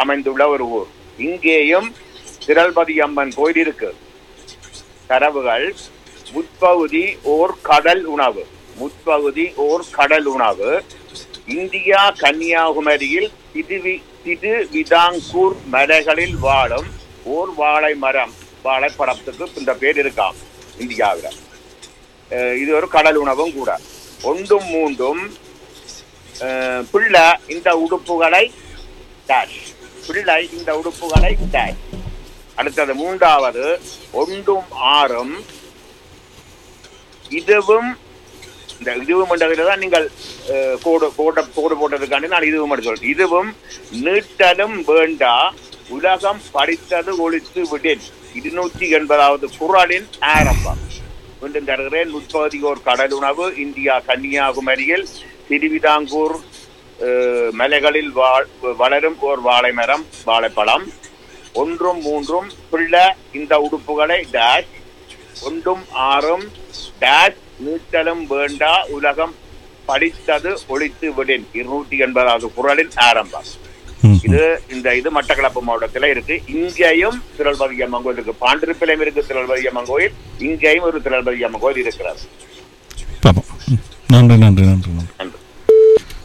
அமைந்துள்ள ஒரு ஊர் இங்கேயும் திரள்பதி அம்மன் கோயில் இருக்கு தரவுகள் முற்பகுதி ஓர் கடல் உணவு முற்பகுதி ஓர் கடல் உணவு இந்தியா கன்னியாகுமரியில் திடுவி திடுவிதாங்கூர் மலைகளில் வாழும் ஓர் வாழை மரம் வாழைப்பழத்துக்கு இந்த பேர் இருக்காம் இந்தியாவில் அஹ் இது ஒரு கடல் உணவும் கூட ஒன்றும் மூன்றும் அஹ், பிள்ளை இந்த உடுப்புகளை டேஷ் பிள்ளை இந்த உடுப்புகளை டேஷ் அடுத்தது மூன்றாவது ஒன்றும் ஆறும் இதுவும் இந்த இதுவும் என்றதில் தான் நீங்கள் அஹ், கோடு கோட கோடு போட்டதுக்காண்டி நான் இதுவும் மட்டும் சொல்றேன் இதுவும் நீட்டலும் வேண்டா உலகம் படித்தது ஒழித்து விடேன் இருநூற்றி எண்பதாவது குறளின் ஆரம்பம் மீண்டும் தருகிறேன் முற்பகுதி ஓர் கடல் உணவு இந்தியா கன்னியாகுமரியில் திருவிதாங்கூர் அஹ், மலைகளில் வாழ் வளரும் ஓர் வாழை மரம் வாழைப்பழம் ஒன்றும் மூன்றும் பிள்ளை இந்த உடுப்புகளை டேஷ் ஒன்றும் ஆறும் டேஷ் நீட்டலும் வேண்டா உலகம் படித்தது ஒழித்து விடேன் இருநூற்றி எண்பதாவது குறளின் ஆரம்பம் ம், இது இந்த இது மட்டக்களப்பு மாவட்டத்துல இருக்கு இங்கேயும் திரள்பதி அம்மன் கோயில் இருக்கு பாண்டிருப்பிலையும் இருக்கு திரள்பதி அம்மன் கோயில் இங்கேயும் ஒரு திரள்பதி அம்மன் கோயில் இருக்கிறது பார்ப்போம் ம். நன்றி நன்றி நன்றி நன்றி நன்றி